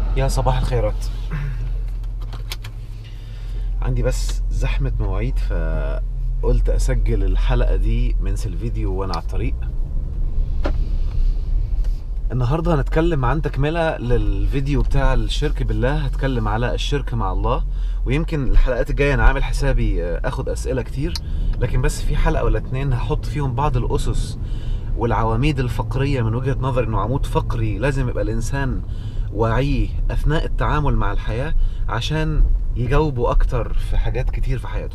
يا صباح الخيرات عندي بس زحمة مواعيد فقلت أسجل الحلقة دي من الفيديو وأنا على الطريق النهاردة هنتكلم عن تكملة للفيديو بتاع الشرك بالله هتكلم على الشرك مع الله ويمكن الحلقات الجاية أنا عامل حسابي أخد أسئلة كتير لكن بس في حلقة ولا اتنين هحط فيهم بعض الأسس والعواميد الفقرية من وجهة نظري إنه عمود فقري لازم يبقى الإنسان واعيه أثناء التعامل مع الحياة عشان يجاوبوا أكتر في حاجات كتير في حياته.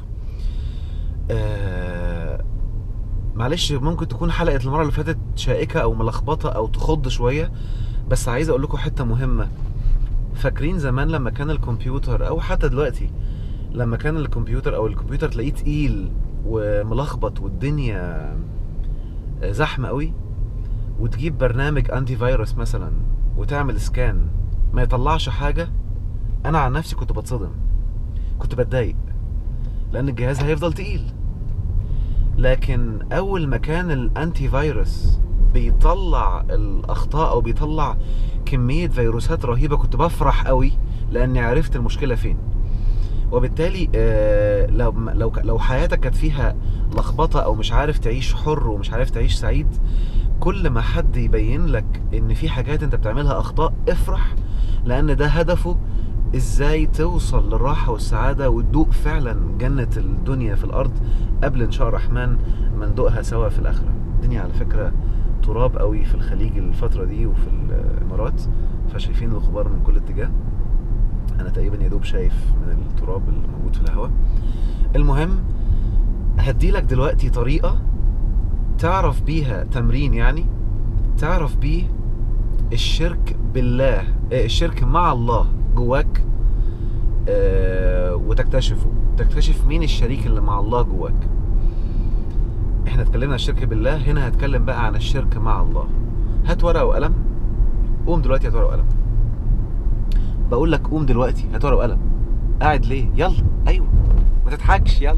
آه معلش ممكن تكون حلقة المرة اللي فاتت شائكة أو ملخبطة أو تخض شوية بس عايز أقول لكم حتة مهمة فاكرين زمان لما كان الكمبيوتر أو حتى دلوقتي لما كان الكمبيوتر أو الكمبيوتر تلاقيه تقيل وملخبط والدنيا زحمة قوي وتجيب برنامج انتي فيروس مثلا وتعمل سكان ما يطلعش حاجة انا عن نفسي كنت بتصدم كنت بتضايق لان الجهاز هيفضل تقيل لكن اول ما كان الانتي فيروس بيطلع الاخطاء او بيطلع كمية فيروسات رهيبة كنت بفرح قوي لاني عرفت المشكلة فين وبالتالي آه، لو لو لو حياتك كانت فيها لخبطه او مش عارف تعيش حر ومش عارف تعيش سعيد كل ما حد يبين لك ان في حاجات انت بتعملها اخطاء افرح لان ده هدفه ازاي توصل للراحه والسعاده وتدوق فعلا جنه الدنيا في الارض قبل ان شاء الرحمن ما ندوقها سوا في الاخره الدنيا على فكره تراب قوي في الخليج الفتره دي وفي الامارات فشايفين الغبار من كل اتجاه انا تقريبا يا دوب شايف من التراب اللي موجود في الهواء المهم هديلك دلوقتي طريقه تعرف بيها تمرين يعني تعرف بيه الشرك بالله آه، الشرك مع الله جواك آه، وتكتشفه تكتشف مين الشريك اللي مع الله جواك احنا اتكلمنا عن الشرك بالله هنا هتكلم بقى عن الشرك مع الله هات ورقه وقلم قوم دلوقتي هات ورقه وقلم بقول لك قوم دلوقتي هات ورقه وقلم قاعد ليه يلا ايوه ما تضحكش يلا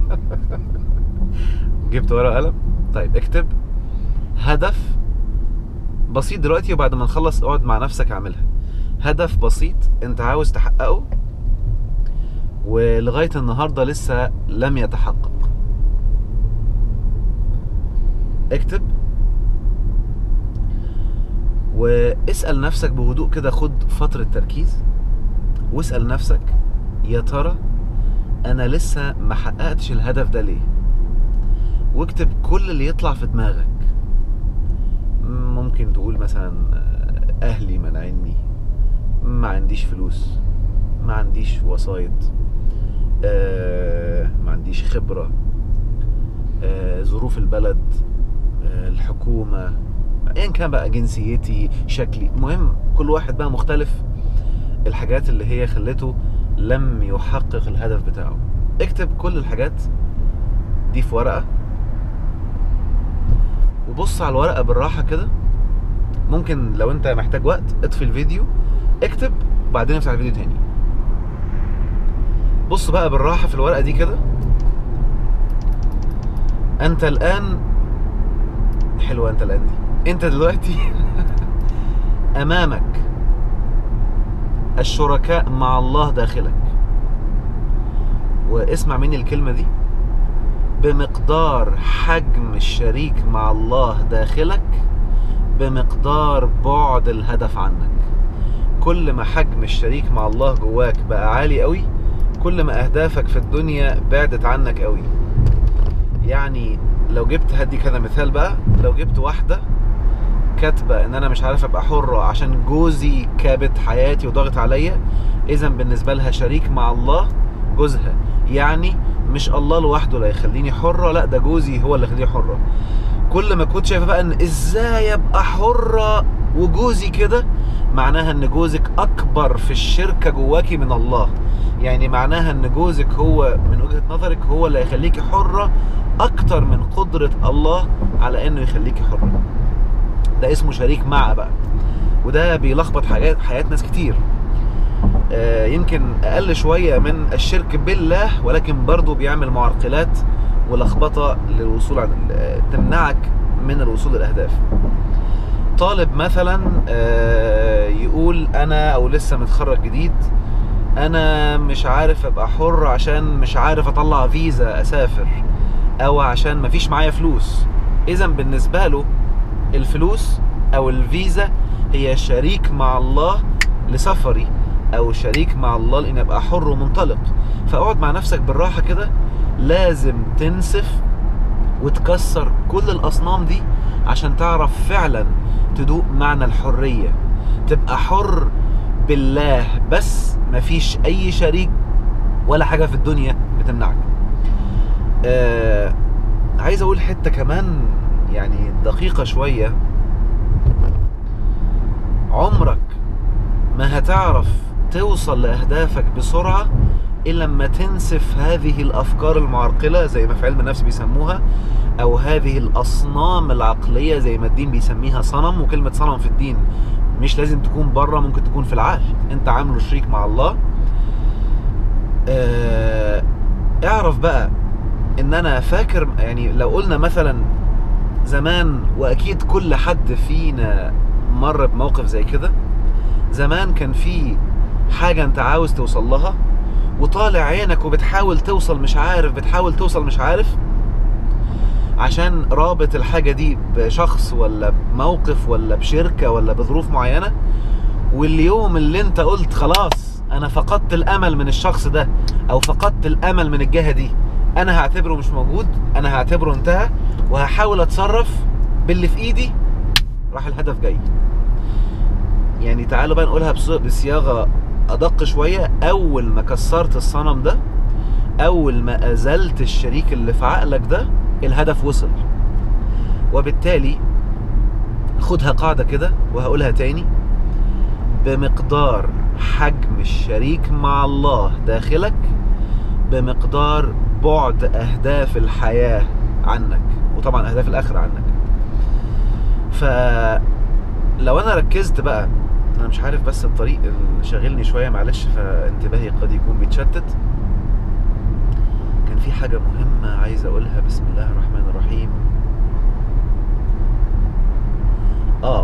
جبت ورقه وقلم طيب اكتب هدف بسيط دلوقتي وبعد ما نخلص اقعد مع نفسك اعملها هدف بسيط انت عاوز تحققه ولغايه النهارده لسه لم يتحقق اكتب واسأل نفسك بهدوء كده خد فترة تركيز واسأل نفسك يا ترى أنا لسه ما حققتش الهدف ده ليه واكتب كل اللي يطلع في دماغك ممكن تقول مثلا أهلي منعني ما عنديش فلوس ما عنديش وسايط آه، ما عنديش خبرة آه، ظروف البلد آه، الحكومة ايا كان بقى جنسيتي شكلي المهم كل واحد بقى مختلف الحاجات اللي هي خلته لم يحقق الهدف بتاعه اكتب كل الحاجات دي في ورقة وبص على الورقة بالراحة كده ممكن لو انت محتاج وقت اطفي الفيديو اكتب وبعدين افتح الفيديو تاني بص بقى بالراحة في الورقة دي كده انت الان حلوة انت الان دي انت دلوقتي امامك الشركاء مع الله داخلك واسمع مني الكلمة دي بمقدار حجم الشريك مع الله داخلك بمقدار بعد الهدف عنك كل ما حجم الشريك مع الله جواك بقى عالي قوي كل ما اهدافك في الدنيا بعدت عنك قوي يعني لو جبت هدي كده مثال بقى لو جبت واحده كاتبه ان انا مش عارف ابقى حره عشان جوزي كابت حياتي وضاغط عليا اذا بالنسبه لها شريك مع الله جوزها يعني مش الله لوحده اللي هيخليني حره لا ده جوزي هو اللي هيخليني حره كل ما كنت شايفه بقى ان ازاي ابقى حره وجوزي كده معناها ان جوزك اكبر في الشركه جواكي من الله يعني معناها ان جوزك هو من وجهه نظرك هو اللي هيخليكي حره اكتر من قدره الله على انه يخليكي حره ده اسمه شريك مع بقى وده بيلخبط حاجات حياة ناس كتير آه، يمكن اقل شوية من الشرك بالله ولكن برضه بيعمل معرقلات ولخبطة للوصول عن آه، تمنعك من الوصول للاهداف طالب مثلا آه، يقول انا او لسه متخرج جديد انا مش عارف ابقى حر عشان مش عارف اطلع فيزا اسافر او عشان مفيش معايا فلوس اذا بالنسبة له الفلوس او الفيزا هي شريك مع الله لسفري او شريك مع الله لاني ابقى حر ومنطلق فاقعد مع نفسك بالراحة كده لازم تنسف وتكسر كل الاصنام دي عشان تعرف فعلا تدوق معنى الحرية تبقى حر بالله بس مفيش اي شريك ولا حاجة في الدنيا بتمنعك آه عايز اقول حتة كمان يعني دقيقة شوية عمرك ما هتعرف توصل لأهدافك بسرعة إلا لما تنسف هذه الأفكار المعرقلة زي ما في علم النفس بيسموها أو هذه الأصنام العقلية زي ما الدين بيسميها صنم وكلمة صنم في الدين مش لازم تكون بره ممكن تكون في العقل أنت عامله شريك مع الله آه اعرف بقى ان انا فاكر يعني لو قلنا مثلا زمان واكيد كل حد فينا مر بموقف زي كده زمان كان في حاجة انت عاوز توصل لها وطالع عينك وبتحاول توصل مش عارف بتحاول توصل مش عارف عشان رابط الحاجة دي بشخص ولا بموقف ولا بشركة ولا بظروف معينة واليوم اللي انت قلت خلاص انا فقدت الامل من الشخص ده او فقدت الامل من الجهة دي انا هعتبره مش موجود انا هعتبره انتهى وهحاول اتصرف باللي في ايدي راح الهدف جاي يعني تعالوا بقى نقولها بص- بصياغة ادق شوية اول ما كسرت الصنم ده اول ما ازلت الشريك اللي في عقلك ده الهدف وصل وبالتالي خدها قاعدة كده وهقولها تاني بمقدار حجم الشريك مع الله داخلك بمقدار بعد أهداف الحياة عنك وطبعا أهداف الآخرة عنك فلو أنا ركزت بقى أنا مش عارف بس الطريق اللي شاغلني شوية معلش فانتباهي قد يكون بيتشتت كان في حاجة مهمة عايز أقولها بسم الله الرحمن الرحيم آه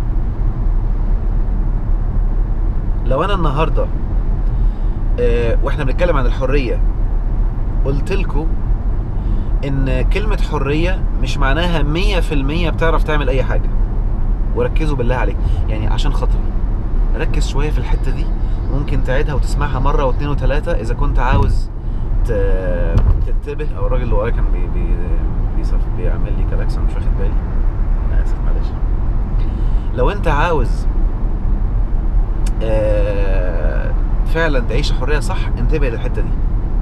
لو أنا النهاردة آه وإحنا بنتكلم عن الحرية قلت لكم إن كلمة حرية مش معناها مية في المية بتعرف تعمل أي حاجة وركزوا بالله عليك يعني عشان خاطري ركز شوية في الحتة دي ممكن تعيدها وتسمعها مرة واثنين وثلاثة إذا كنت عاوز ت- تنتبه او الراجل اللي ورايا كان بي بي بيصف بيعمل لي كلاكسون مش واخد بالي انا اسف معلش لو انت عاوز آه، فعلا تعيش حريه صح انتبه للحته دي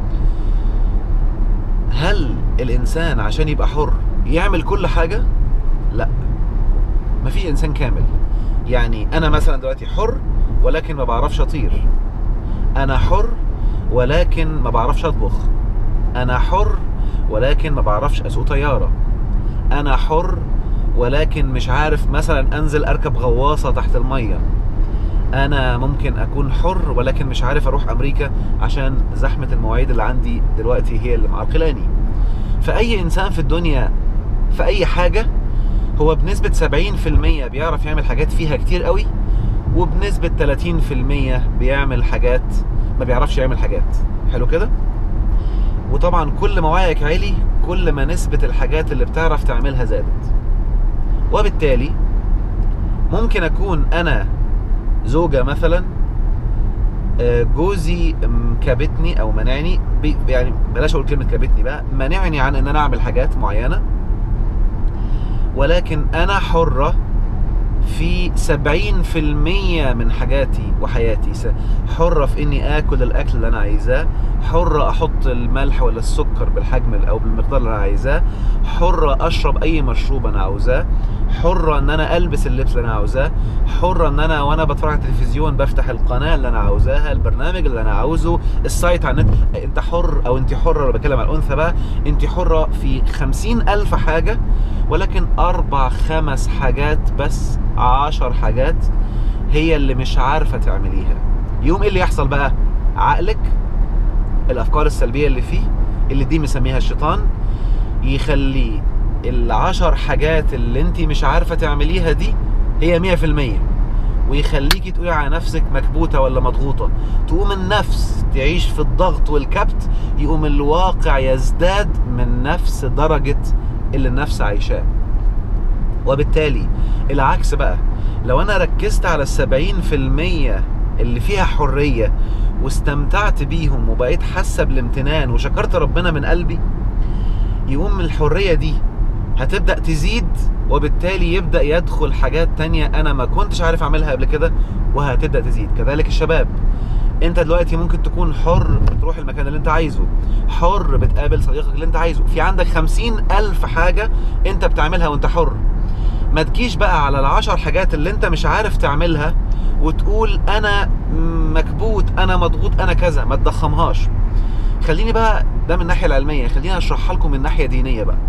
هل الانسان عشان يبقى حر يعمل كل حاجه لا مفيش انسان كامل يعني انا مثلا دلوقتي حر ولكن ما بعرفش اطير انا حر ولكن ما بعرفش اطبخ انا حر ولكن ما بعرفش اسوق طياره انا حر ولكن مش عارف مثلا انزل اركب غواصه تحت الميه انا ممكن اكون حر ولكن مش عارف اروح امريكا عشان زحمه المواعيد اللي عندي دلوقتي هي اللي معرقلاني فاي انسان في الدنيا في اي حاجه هو بنسبه 70% بيعرف يعمل حاجات فيها كتير قوي وبنسبه 30% بيعمل حاجات ما بيعرفش يعمل حاجات حلو كده وطبعا كل ما وعيك عالي كل ما نسبة الحاجات اللي بتعرف تعملها زادت وبالتالي ممكن اكون انا زوجة مثلا آه، جوزي كابتني او منعني بي- يعني بلاش اقول كلمة كابتني بقى منعني عن ان انا اعمل حاجات معينة ولكن انا حرة في 70% من حاجاتي وحياتي س- حرة في اني اكل الاكل اللي انا عايزاه حرة احط الملح ولا السكر بالحجم او بالمقدار اللي انا عايزاه حرة اشرب اي مشروب انا عاوزاه حرة ان انا البس اللبس اللي انا عاوزاه حرة ان انا وانا بتفرج على التلفزيون بفتح القناة اللي انا عاوزاها البرنامج اللي انا عاوزه السايت على النت انت حر او انت حرة لو بتكلم على الانثى بقى انت حرة في خمسين الف حاجة ولكن اربع خمس حاجات بس عشر حاجات هي اللي مش عارفة تعمليها يوم ايه اللي يحصل بقى عقلك الافكار السلبية اللي فيه اللي دي مسميها الشيطان يخلي العشر حاجات اللي انت مش عارفة تعمليها دي هي مية في المية ويخليكي تقولي على نفسك مكبوتة ولا مضغوطة تقوم النفس تعيش في الضغط والكبت يقوم الواقع يزداد من نفس درجة اللي النفس عايشاه وبالتالي العكس بقى لو انا ركزت على السبعين في المية اللي فيها حرية واستمتعت بيهم وبقيت حاسة بالامتنان وشكرت ربنا من قلبي يقوم الحرية دي هتبدأ تزيد وبالتالي يبدأ يدخل حاجات تانية أنا ما كنتش عارف أعملها قبل كده وهتبدأ تزيد كذلك الشباب انت دلوقتي ممكن تكون حر بتروح المكان اللي انت عايزه حر بتقابل صديقك اللي انت عايزه في عندك خمسين ألف حاجة انت بتعملها وانت حر ما تجيش بقى على العشر حاجات اللي انت مش عارف تعملها وتقول انا مكبوت انا مضغوط انا كذا ما تضخمهاش خليني بقى ده من الناحيه العلميه خليني اشرحها لكم من ناحيه دينيه بقى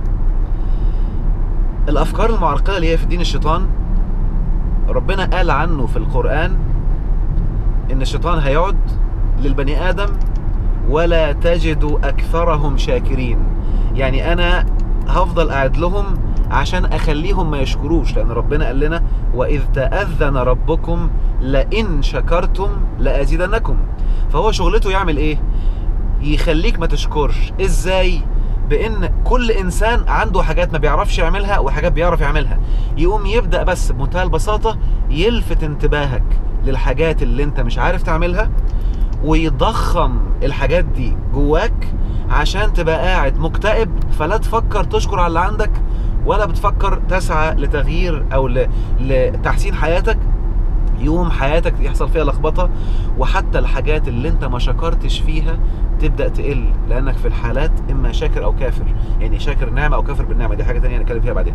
الافكار المعرقله اللي هي في دين الشيطان ربنا قال عنه في القران ان الشيطان هيقعد للبني ادم ولا تجد اكثرهم شاكرين يعني انا هفضل قاعد لهم عشان اخليهم ما يشكروش لان ربنا قال لنا واذ تاذن ربكم لئن شكرتم لازيدنكم فهو شغلته يعمل ايه يخليك ما تشكرش ازاي بان كل انسان عنده حاجات ما بيعرفش يعملها وحاجات بيعرف يعملها يقوم يبدا بس بمنتهى البساطه يلفت انتباهك للحاجات اللي انت مش عارف تعملها ويضخم الحاجات دي جواك عشان تبقى قاعد مكتئب فلا تفكر تشكر على اللي عندك ولا بتفكر تسعى لتغيير او ل- لتحسين حياتك يوم حياتك يحصل فيها لخبطه وحتى الحاجات اللي انت ما شكرتش فيها تبدا تقل لانك في الحالات اما شاكر او كافر يعني شاكر النعمه او كافر بالنعمه دي حاجه تانية نتكلم فيها بعدين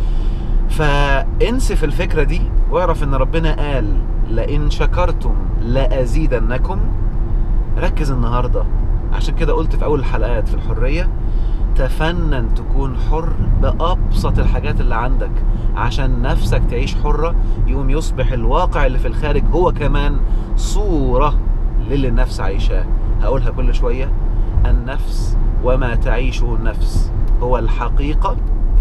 فانسف الفكره دي واعرف ان ربنا قال لئن شكرتم لازيدنكم ركز النهارده عشان كده قلت في اول الحلقات في الحريه تفنن تكون حر بأبسط الحاجات اللي عندك عشان نفسك تعيش حرة يقوم يصبح الواقع اللي في الخارج هو كمان صورة للي النفس عايشاه هقولها كل شوية النفس وما تعيشه النفس هو الحقيقة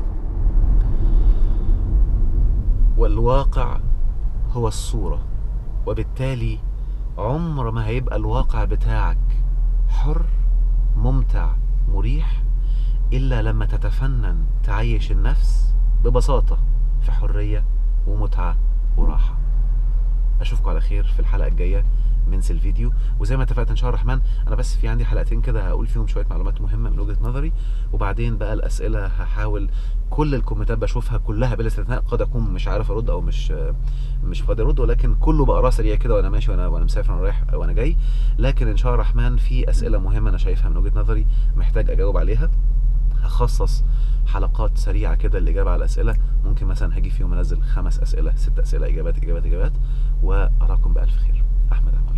والواقع هو الصورة وبالتالي عمر ما هيبقى الواقع بتاعك حر ممتع مريح إلا لما تتفنن تعيش النفس ببساطة في حرية ومتعة وراحة أشوفكم على خير في الحلقة الجاية من الفيديو وزي ما اتفقت ان شاء الله الرحمن انا بس في عندي حلقتين كده هقول فيهم شويه معلومات مهمه من وجهه نظري وبعدين بقى الاسئله هحاول كل الكومنتات بشوفها كلها بلا استثناء قد اكون مش عارف ارد او مش مش فاضي ارد ولكن كله بقراه سريع كده وانا ماشي وانا وانا مسافر وانا رايح وانا جاي لكن ان شاء الله الرحمن في اسئله مهمه انا شايفها من وجهه نظري محتاج اجاوب عليها هخصص حلقات سريعه كده للاجابه على الاسئله ممكن مثلا هاجي في يوم انزل خمس اسئله ست اسئله اجابات اجابات اجابات واراكم بالف خير احمد احمد